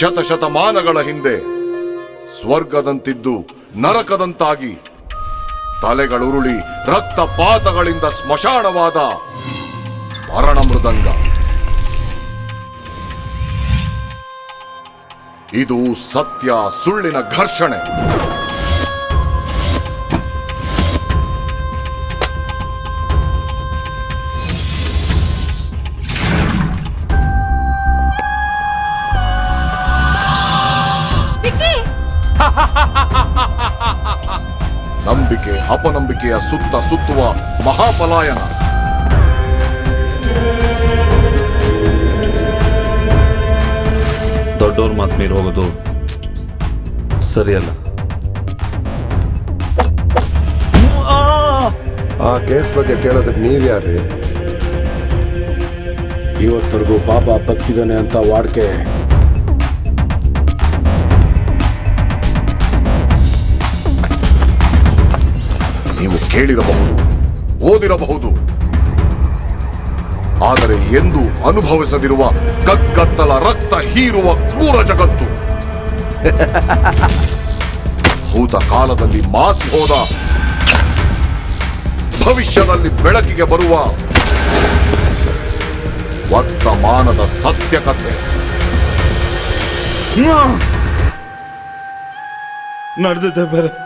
ಶತಶತಮಾನಗಳ ಹಿಂದೆ ಸ್ವರ್ಗದಂತಿದ್ದು ನರಕದಂತಾಗಿ ತಲೆಗಳುರುಳಿ ರಕ್ತಪಾತಗಳಿಂದ ಸ್ಮಶಾನವಾದ ಮರಣ ಮೃದಂಗ ಇದು ಸತ್ಯ ಸುಳ್ಳಿನ ಘರ್ಷಣೆ ನಂಬಿಕೆ ಅಪನಂಬಿಕೆಯ ಸುತ್ತ ಸುತ್ತುವ ಮಹಾಪಲಾಯನ ದೊಡ್ಡವ್ರ ಮಾತು ಮೀರಿ ಹೋಗೋದು ಸರಿಯಲ್ಲ ಆ ಕೇಸ್ ಬಗ್ಗೆ ಕೇಳೋದಕ್ಕೆ ನೀವ್ ಯಾರ್ರಿ ಇವತ್ತರೆಗೂ ಬಾಬಾ ಬದುಕಿದ್ದಾನೆ ಅಂತ ವಾಡ್ಕೆ ನೀವು ಕೇಳಿರಬಹುದು ಓದಿರಬಹುದು ಆದರೆ ಎಂದು ಅನುಭವಿಸದಿರುವ ಕಗ್ಗತ್ತಲ ರಕ್ತ ಹೀರುವ ಕ್ರೂರ ಜಗತ್ತು ಭೂತ ಕಾಲದಲ್ಲಿ ಮಾಸಿ ಹೋದ ಭವಿಷ್ಯದಲ್ಲಿ ಬೆಳಕಿಗೆ ಬರುವ ವರ್ತಮಾನದ ಸತ್ಯಕತೆ ನಡೆದಿದ್ದೆ ಬೇರೆ